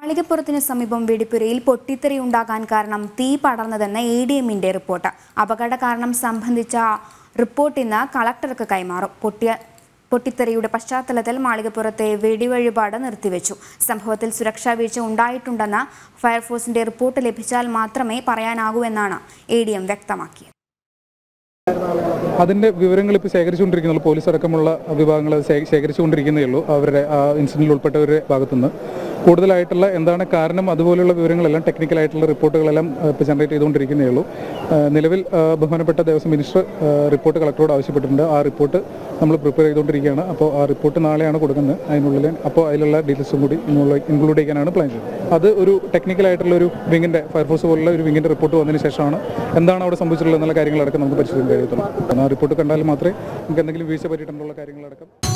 മാളികപ്പുറത്തിന് സമീപം വെടിപ്പുരയിൽ പൊട്ടിത്തെറിയുണ്ടാകാൻ കാരണം തീ പടർന്നതെന്ന് എ ഡി എമ്മിന്റെ റിപ്പോർട്ട് അപകട കാരണം സംബന്ധിച്ച റിപ്പോർട്ട് ഇന്ന് കളക്ടർക്ക് കൈമാറും പൊട്ടിയ പൊട്ടിത്തെറിയുടെ പശ്ചാത്തലത്തിൽ മാളികപ്പുറത്തെ വെടിവഴിപാട് നിർത്തിവെച്ചു സംഭവത്തിൽ സുരക്ഷാ വീഴ്ച ഉണ്ടായിട്ടുണ്ടെന്ന് ഫയർഫോഴ്സിന്റെ റിപ്പോർട്ട് ലഭിച്ചാൽ മാത്രമേ പറയാനാകൂ എന്നാണ് എ ഡി എം വ്യക്തമാക്കിയത് അതിന്റെ വിവരങ്ങൾ ഇപ്പോൾ ശേഖരിച്ചുകൊണ്ടിരിക്കുന്നുള്ളൂ പോലീസ് അടക്കമുള്ള വിഭാഗങ്ങൾ അത് ശേ- ശേഖരിച്ചുകൊണ്ടിരിക്കുന്നേ ഉള്ളൂ അവരുടെ ആ ഇൻസിഡന്റിൽ ഉൾപ്പെട്ടവരുടെ ഭാഗത്തുനിന്ന് കൂടുതലായിട്ടുള്ള എന്താണ് കാരണം അതുപോലെയുള്ള വിവരങ്ങളെല്ലാം ടെക്നിക്കൽ ആയിട്ടുള്ള റിപ്പോർട്ടുകളെല്ലാം ആ, ഇപ്പോൾ ജനറേറ്റ് ചെയ്തുകൊണ്ടിരിക്കുന്നേ ഉള്ളൂ ആ, നിലവിൽ ആ, ബഹുമാനപ്പെട്ട ദേവസ്വം മിനിസ്റ്റർ ആ, റിപ്പോർട്ട് കളക്ടറോട് ആവശ്യപ്പെട്ടിട്ടുണ്ട് ആ റിപ്പോർട്ട് നമ്മൾ പ്രിപ്പയർ ചെയ്തുകൊണ്ടിരിക്കുകയാണ് അപ്പോൾ ആ റിപ്പോർട്ട് നാളെയാണ് കൊടുക്കുന്നത് അതിനുള്ളിൽ അപ്പോൾ അതിലുള്ള ഡീറ്റെയിൽസും കൂടി ഇൻക്ലൂഡ് ചെയ്യാനാണ് പ്ലാൻ ചെയ്യുന്നത് അത് ഒരു ടെക്നിക്കൽ ആയിട്ടുള്ള ഒരു വിങ്ങിന്റെ ഫയർഫോഴ്സ് പോലുള്ള ഒരു വിങ്ങിന്റെ റിപ്പോർട്ട് വന്നതിന് ശേഷമാണ് എന്താണ് അവിടെ സംഭവിച്ചിട്ടുള്ളത് എന്നുള്ള കാര്യങ്ങളടക്കം നമുക്ക് പരിശോധിക്കാൻ കഴിയത്തുള്ളൂ ആ റിപ്പോർട്ട് കണ്ടാൽ മാത്രമേ നമുക്ക് എന്തെങ്കിലും വീഴ്ച പറ്റിയിട്ടുള്ള കാര്യങ്ങളടക്കം